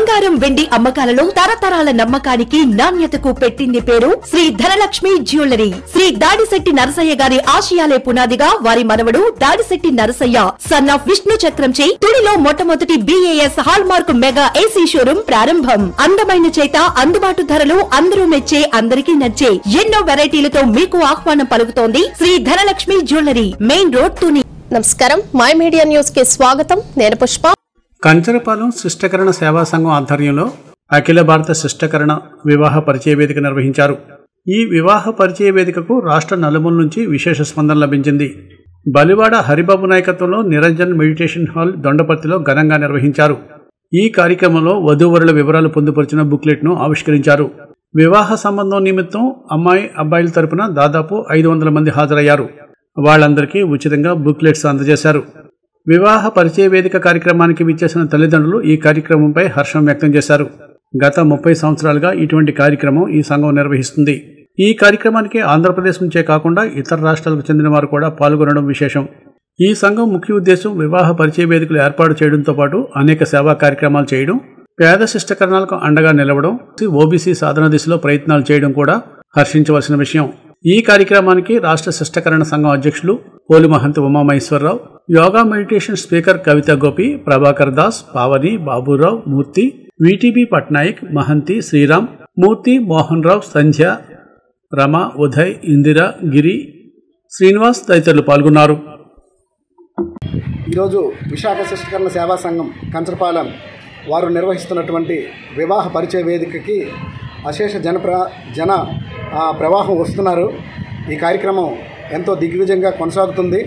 బంగారం వెండి అమ్మకాలలో తరతరాల నమ్మకానికి నాణ్యతకు పెట్టింది పేరు శ్రీ ధనలక్ష్మి జ్యువెలరీ శ్రీ దాడిశెట్టి నరసయ్య గారి ఆశయాలే పునాదిగా వారి మనవడు దాడిశెట్టి నరసయ్య సన్ ఆఫ్ విష్ణు చక్రంచే తుడిలో మొట్టమొదటి BIS hallmark mega AC showroom ప్రారంభం అందమైన చేత అందుబాటు ధరలు అందరూ మెచ్చే అందరికీ నచ్చే ఎన్నో వెరైటీలతో మీకు ఆహ్వానం పలుకుతోంది Sri Dhanalakshmi jewellery main road Tuni నమస్కారం మై మీడియా న్యూస్ కి స్వాగతం నేను పుష్ప కంచరపాలెం శిష్టకరణ సేవా సంఘం ఆధ్వర్యంలో అఖిల భారత శిష్టకరణ వివాహ పరిచయ వేదిక నిర్వహించారు ఈ వివాహ పరిచయ వేదికకు రాష్ట్ర నలుమూల నుంచి విశేష స్పందన లభించింది బలివాడ హరిబాబు నాయకత్వంలో నిరంజన్ మెడిటేషన్ హాల్ దొండపర్తిలో ఘనంగా నిర్వహించారు ఈ కార్యక్రమంలో వధూవరుల వివరాలు పొందుపరిచిన బుక్లెట్ను ఆవిష్కరించారు వివాహ సంబంధం నిమిత్తం అమ్మాయి అబ్బాయిల తరపున దాదాపు ఐదు వందల మంది హాజరయ్యారు వాళ్ళందరికీ ఉచితంగా బుక్లెట్స్ అందజేశారు వివాహ పరిచయ వేదిక కార్యక్రమానికి విచ్చేసిన తల్లిదండ్రులు ఈ కార్యక్రమంపై హర్షం వ్యక్తం చేశారు గత ముప్పై సంవత్సరాలుగా ఇటువంటి కార్యక్రమం ఈ సంఘం నిర్వహిస్తుంది ఈ కార్యక్రమానికి ఆంధ్రప్రదేశ్ నుంచే కాకుండా ఇతర రాష్ట్రాలకు చెందిన వారు కూడా పాల్గొనడం విశేషం ఈ సంఘం ముఖ్య ఉద్దేశం వివాహ పరిచయ వేదికలు ఏర్పాటు చేయడంతో పాటు అనేక సేవా కార్యక్రమాలు చేయడం పేద శిష్టకరణాలకు అండగా నిలవడం ఓబీసీ సాధన దిశలో ప్రయత్నాలు చేయడం కూడా హర్షించవలసిన విషయం ఈ కార్యక్రమానికి రాష్ట్ర శిష్టకరణ సంఘం అధ్యక్షులు Poli Mahanti Umamaheswararao yoga meditation speaker Kavitha Gopi Prabhakar Das Pavani Baburao Murthy V T B Patnaik Mahanti Sriram Murthy Mohan Rao Sandhya Rama Uday Indira Giri Srinivas తదితరులు పాల్గొన్నారు ఈరోజు విశాఖ శిష్టకరణ సేవా సంఘం కంచరపాలెం వారు నిర్వహిస్తున్నటువంటి వివాహ పరిచయ వేదికకి అశేష జన ప్ర జన ఆ, ప్రవాహం వస్తున్నారు ఈ కార్యక్రమం ఎంతో దిగ్విజయంగా కొనసాగుతుంది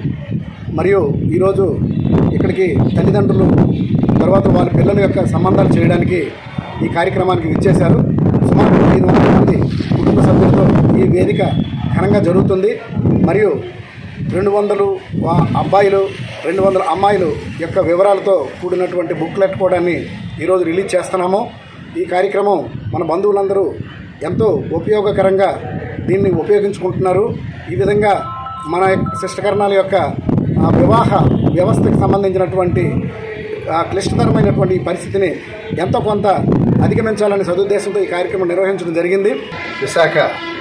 మరియు ఈరోజు ఇక్కడికి తల్లిదండ్రులు తర్వాత వాళ్ళ పిల్లల యొక్క సంబంధాలు చేయడానికి ఈ కార్యక్రమానికి విచ్చేశారు సుమారు ఐదు వందల మంది కుటుంబ సభ్యులతో ఈ వేదిక ఘనంగా జరుగుతుంది మరియు రెండు వందలు వా- అబ్బాయిలు రెండు వందల అమ్మాయిలు యొక్క వివరాలతో కూడినటువంటి బుక్లెట్ కూడా ఈరోజు రిలీజ్ చేస్తున్నాము ఈ కార్యక్రమం మన బంధువులందరూ ఎంతో ఉపయోగకరంగా దీన్ని ఉపయోగించుకుంటున్నారు ఈ విధంగా మన యొక్క శిష్టకరణాల యొక్క ఆ, వివాహ వ్యవస్థకు సంబంధించినటువంటి ఆ, క్లిష్టతరమైనటువంటి ఈ పరిస్థితిని ఎంతో కొంత అధిగమించాలనే సదుద్దేశంతో ఈ కార్యక్రమం నిర్వహించడం జరిగింది విశాఖ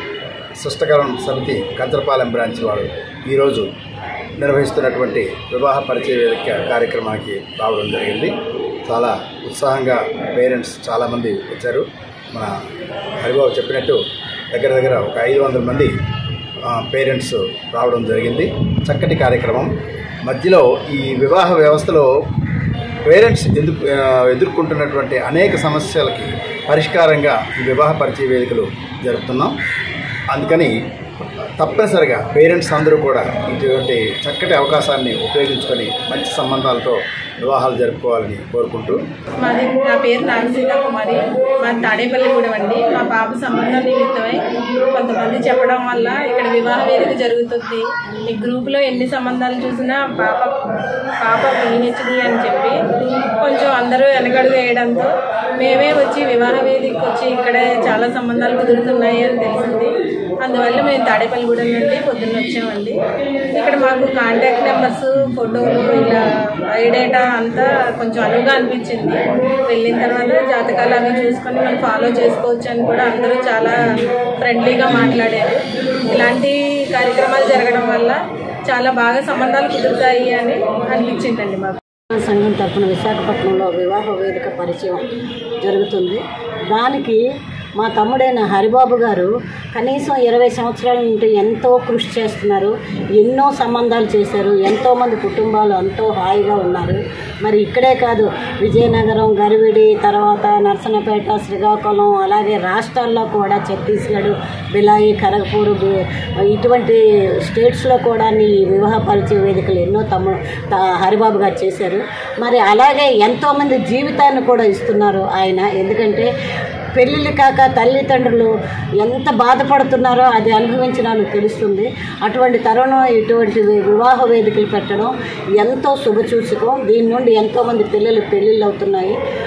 శిష్టకరణ సమితి కంచరపాలెం బ్రాంచ్ వారు ఈరోజు నిర్వహిస్తున్నటువంటి వివాహ పరిచయ వేదిక కార్యక్రమానికి రావడం జరిగింది చాలా ఉత్సాహంగా పేరెంట్స్ చాలామంది వచ్చారు మన హరిబాబు చెప్పినట్టు దగ్గర దగ్గర ఒక ఐదు వందల మంది పేరెంట్స్ రావడం జరిగింది చక్కటి కార్యక్రమం మధ్యలో ఈ వివాహ వ్యవస్థలో పేరెంట్స్ ఎందుకు ఆ, ఎదుర్కొంటున్నటువంటి అనేక సమస్యలకి పరిష్కారంగా ఈ వివాహ పరిచయ వేదికలు జరుపుతున్నాం అందుకని తప్పనిసరిగా పేరెంట్స్ అందరూ కూడా ఇటువంటి చక్కటి అవకాశాన్ని ఉపయోగించుకొని మంచి సంబంధాలతో వివాహాలు జరుపుకోవాలని కోరుకుంటూ మాది నా పేరు నాగసీత కుమారి మాది తాడేపల్లిగూడెం అండి మా పాప సంబంధం నిమిత్తమై కొంతమంది చెప్పడం వల్ల ఇక్కడ వివాహ వేదిక జరుగుతుంది ఈ గ్రూపులో ఎన్ని సంబంధాలు చూసినా పాప పాప పిహెచ్డి అని చెప్పి కొంచెం అందరూ వెనకడుగు వేయడంతో మేమే వచ్చి వివాహ వేదికకి వచ్చి ఇక్కడే చాలా సంబంధాలు కుదురుతున్నాయి అని తెలిసింది అందువల్ల మేము తాడేపల్లిగూడెం నుండి పొద్దున్న వచ్చామండి ఇక్కడ మాకు కాంటాక్ట్ నెంబర్స్ ఫోటోలు ఇలా ఐడేటా అంతా కొంచెం అనువుగా అనిపించింది వెళ్ళిన తర్వాత జాతకాలు అవి చూసుకొని మనం ఫాలో చేసుకోవచ్చు అని కూడా అందరూ చాలా ఫ్రెండ్లీగా మాట్లాడారు ఇలాంటి కార్యక్రమాలు జరగడం వల్ల చాలా బాగా సంబంధాలు కుదురుతాయి అని అనిపించిందండి మాకు సంఘం తరఫున విశాఖపట్నంలో వివాహ వేదిక పరిచయం జరుగుతుంది దానికి మా తమ్ముడైన హరిబాబు గారు కనీసం ఇరవై సంవత్సరాల నుండి ఎంతో కృషి చేస్తున్నారు ఎన్నో సంబంధాలు చేశారు ఎంతోమంది కుటుంబాలు ఎంతో హాయిగా ఉన్నారు మరి ఇక్కడే కాదు విజయనగరం గరివిడి తర్వాత నర్సనపేట శ్రీకాకుళం అలాగే రాష్ట్రాల్లో కూడా ఛత్తీస్గఢ్ బిలాయి ఖరగ్పూర్ బి- ఇటువంటి స్టేట్స్లో కూడా ఈ వివాహ పరిచయ వేదికలు ఎన్నో తమ్ము త- హరిబాబు గారు చేశారు మరి అలాగే ఎంతోమంది జీవితాన్ని కూడా ఇస్తున్నారు ఆయన ఎందుకంటే పెళ్ళిళ్ళు కాక తల్లిదండ్రులు ఎంత బాధపడుతున్నారో అది అనుభవించిన వాళ్ళకి తెలుస్తుంది అటువంటి తరుణం ఇటువంటి వి- వివాహ వేదికలు పెట్టడం ఎంతో శుభసూచకం దీని నుండి ఎంతోమంది పిల్లలు పెళ్ళిళ్ళు అవుతున్నాయి